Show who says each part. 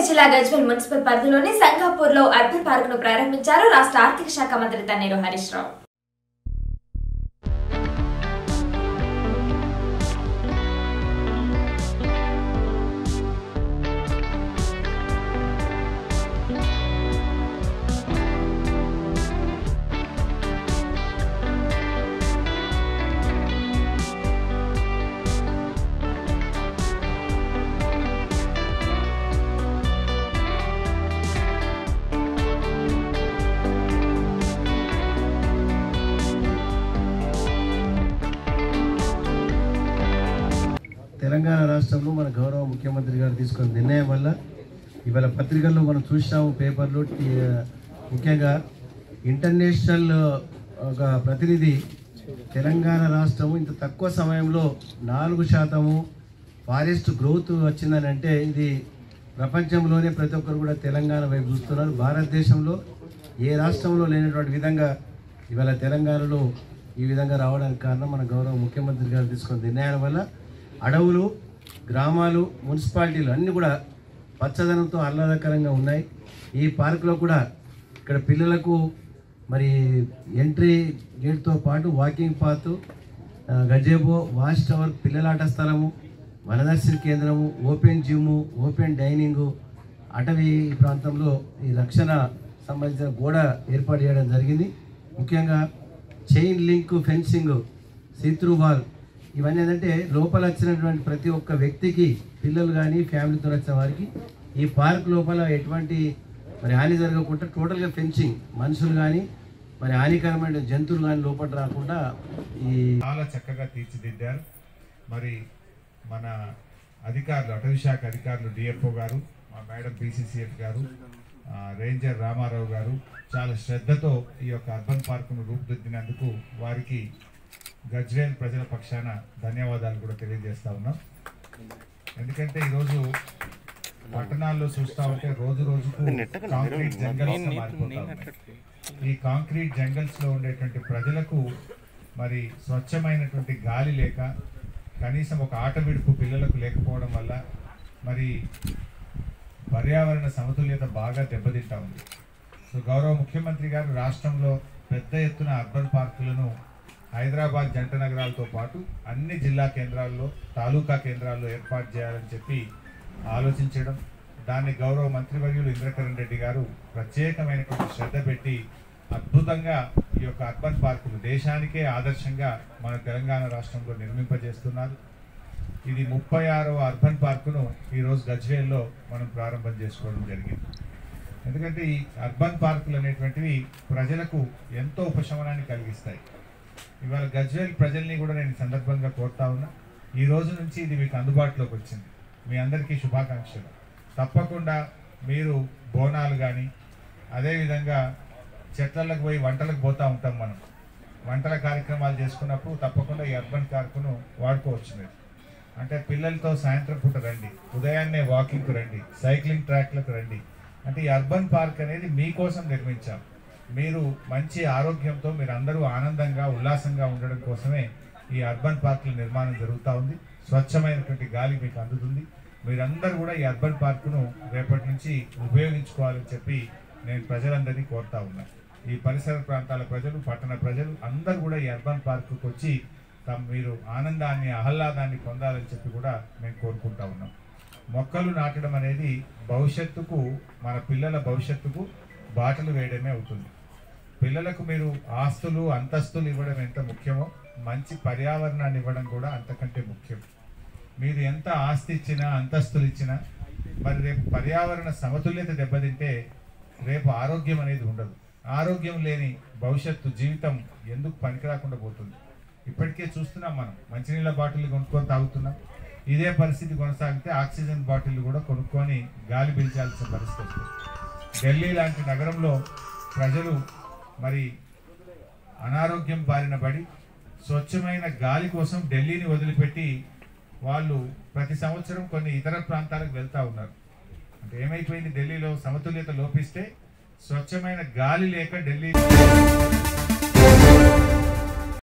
Speaker 1: జిల్లా గజ్వేల్ మున్సిపల్ పరిధిలోని సంగాపూర్ లో అర్బన్ పార్క్ ను ప్రారంభించారు రాష్ట్ర ఆర్థిక శాఖ మంత్రి తన్నీరు హరీష్ రావు
Speaker 2: తెలంగాణ రాష్ట్రంలో మన గౌరవ ముఖ్యమంత్రి గారు తీసుకున్న నిర్ణయం వల్ల ఇవాళ పత్రికల్లో మనం చూసినాము పేపర్లు టీ- ముఖ్యంగా ఇంటర్నేషనల్ ఒక ప్రతినిధి తెలంగాణ రాష్ట్రము ఇంత తక్కువ సమయంలో నాలుగు శాతము ఫారెస్ట్ గ్రోత్ వచ్చిందని అంటే ఇది ప్రపంచంలోనే ప్రతి ఒక్కరు కూడా తెలంగాణ వైపు చూస్తున్నారు భారతదేశంలో ఏ రాష్ట్రంలో లేనటువంటి విధంగా ఇవాళ తెలంగాణలో ఈ విధంగా రావడానికి కారణం మన గౌరవ ముఖ్యమంత్రి గారు తీసుకున్న నిర్ణయాల వల్ల అడవులు గ్రామాలు మున్సిపాలిటీలు అన్నీ కూడా పచ్చదనంతో ఆహ్లాదకరంగా ఉన్నాయి ఈ పార్కులో కూడా ఇక్కడ పిల్లలకు మరి ఎంట్రీ గేట్తో పాటు వాకింగ్ పాత్ ఆ, గజేబో వాచ్ టవర్ పిల్లలాట స్థలము వనదర్శన కేంద్రము ఓపెన్ జిమ్ ఓపెన్ డైనింగ్ అటవీ ప్రాంతంలో ఈ రక్షణ సంబంధించిన గోడ ఏర్పాటు చేయడం జరిగింది ముఖ్యంగా chain link fencing see through wall ఇవన్నీ ఏంటంటే లోపల వచ్చినటువంటి ప్రతి ఒక్క వ్యక్తికి పిల్లలు కానీ ఫ్యామిలీతో వచ్చిన వారికి ఈ పార్క్ లోపల ఎటువంటి మరి హాని జరగకుండా టోటల్గా ఫెన్సింగ్ మనుషులు కానీ మరి హానికరమైన జంతువులు కానీ లోపల రాకుండా ఈ
Speaker 3: చాలా చక్కగా తీర్చిదిద్దారు మరి మన అధికారులు అటవీ శాఖ అధికారులు డిఎఫ్ఓ గారు మా మేడం బీసీసీఎఫ్ గారు ఆ, రేంజర్ రామారావు గారు చాలా శ్రద్ధతో ఈ యొక్క అర్బన్ పార్కును రూపుదిద్దినందుకు వారికి గజ్వేల్ ప్రజల పక్షాన ధన్యవాదాలు కూడా తెలియజేస్తా ఉన్నాం ఎందుకంటే ఈరోజు పట్టణాల్లో చూస్తా ఉంటే రోజు రోజుకు కాంక్రీట్ జంగల్స్ మారిపోతా ఉన్నాయి ఈ కాంక్రీట్ జంగల్స్ లో ఉండేటువంటి ప్రజలకు మరి స్వచ్ఛమైనటువంటి గాలి లేక కనీసం ఒక ఆట విడుపు పిల్లలకు లేకపోవడం వల్ల మరి పర్యావరణ సమతుల్యత బాగా దెబ్బతింటా ఉంది సో గౌరవ ముఖ్యమంత్రి గారు రాష్ట్రంలో పెద్ద ఎత్తున అర్బన్ పార్కులను హైదరాబాద్ జంట నగరాలతో పాటు అన్ని జిల్లా కేంద్రాల్లో తాలూకా కేంద్రాల్లో ఏర్పాటు చేయాలని చెప్పి ఆలోచించడం దాన్ని గౌరవ మంత్రివర్యులు ఇంద్రకరణ్ రెడ్డి గారు ప్రత్యేకమైనటువంటి శ్రద్ధ పెట్టి అద్భుతంగా ఈ యొక్క అర్బన్ పార్కులు దేశానికే ఆదర్శంగా మన తెలంగాణ రాష్ట్రంలో నిర్మింపజేస్తున్నారు ఇది ముప్పై ఆరవ అర్బన్ పార్కును ఈరోజు గజ్వేల్లో మనం ప్రారంభం చేసుకోవడం జరిగింది ఎందుకంటే ఈ అర్బన్ పార్కులు అనేటువంటివి ప్రజలకు ఎంతో ఉపశమనాన్ని కలిగిస్తాయి ఇవాళ గజ్వేల్ ప్రజల్ని కూడా నేను ఈ సందర్భంగా కోరుతా ఉన్నా ఈ రోజు నుంచి ఇది మీకు అందుబాటులోకి వచ్చింది మీ అందరికీ శుభాకాంక్షలు తప్పకుండా మీరు బోనాలు కానీ అదేవిధంగా చెట్లకు పోయి వంటలకు పోతూ ఉంటాం మనం వంటల కార్యక్రమాలు చేసుకున్నప్పుడు తప్పకుండా ఈ అర్బన్ పార్కును వాడుకోవచ్చు మీరు అంటే పిల్లలతో సాయంత్రం పూట రండి ఉదయాన్నే వాకింగ్కి రండి సైక్లింగ్ ట్రాక్లకు రండి అంటే ఈ అర్బన్ పార్క్ అనేది మీకోసం నిర్మించాం మీరు మంచి ఆరోగ్యంతో మీరు అందరూ ఆనందంగా ఉల్లాసంగా ఉండడం కోసమే ఈ అర్బన్ పార్కుల నిర్మాణం జరుగుతూ ఉంది స్వచ్ఛమైనటువంటి గాలి మీకు అందుతుంది మీరందరూ కూడా ఈ అర్బన్ పార్కును రేపటి నుంచి ఉపయోగించుకోవాలని చెప్పి నేను ప్రజలందరినీ కోరుతా ఉన్నా ఈ పరిసర ప్రాంతాల ప్రజలు పట్టణ ప్రజలు అందరూ కూడా ఈ అర్బన్ పార్కుకు వచ్చి తమ మీరు ఆనందాన్ని ఆహ్లాదాన్ని పొందాలని చెప్పి కూడా మేము కోరుకుంటా ఉన్నాం మొక్కలు నాటడం అనేది భవిష్యత్తుకు మన పిల్లల భవిష్యత్తుకు బాటలు వేయడమే అవుతుంది పిల్లలకు మీరు ఆస్తులు అంతస్తులు ఇవ్వడం ఎంత ముఖ్యమో మంచి పర్యావరణాన్ని ఇవ్వడం కూడా అంతకంటే ముఖ్యం మీరు ఎంత ఆస్తి ఇచ్చినా అంతస్తులు ఇచ్చినా మరి రేపు పర్యావరణ సమతుల్యత దెబ్బతింటే రేపు ఆరోగ్యం అనేది ఉండదు ఆరోగ్యం లేని భవిష్యత్తు జీవితం ఎందుకు పనికిరాకుండా పోతుంది ఇప్పటికే చూస్తున్నాం మనం మంచినీళ్ళ బాటిల్ కొనుక్కొని తాగుతున్నాం ఇదే పరిస్థితి కొనసాగితే ఆక్సిజన్ బాటిల్ కూడా కొనుక్కొని గాలి పీల్చాల్సిన పరిస్థితి వస్తుంది ఢిల్లీ లాంటి నగరంలో ప్రజలు మరి అనారోగ్యం బారిన పడి స్వచ్ఛమైన గాలి కోసం ఢిల్లీని వదిలిపెట్టి వాళ్ళు ప్రతి సంవత్సరం కొన్ని ఇతర ప్రాంతాలకు వెళ్తా ఉన్నారు అంటే ఏమైపోయింది ఢిల్లీలో సమతుల్యత లోపిస్తే స్వచ్ఛమైన గాలి లేక ఢిల్లీ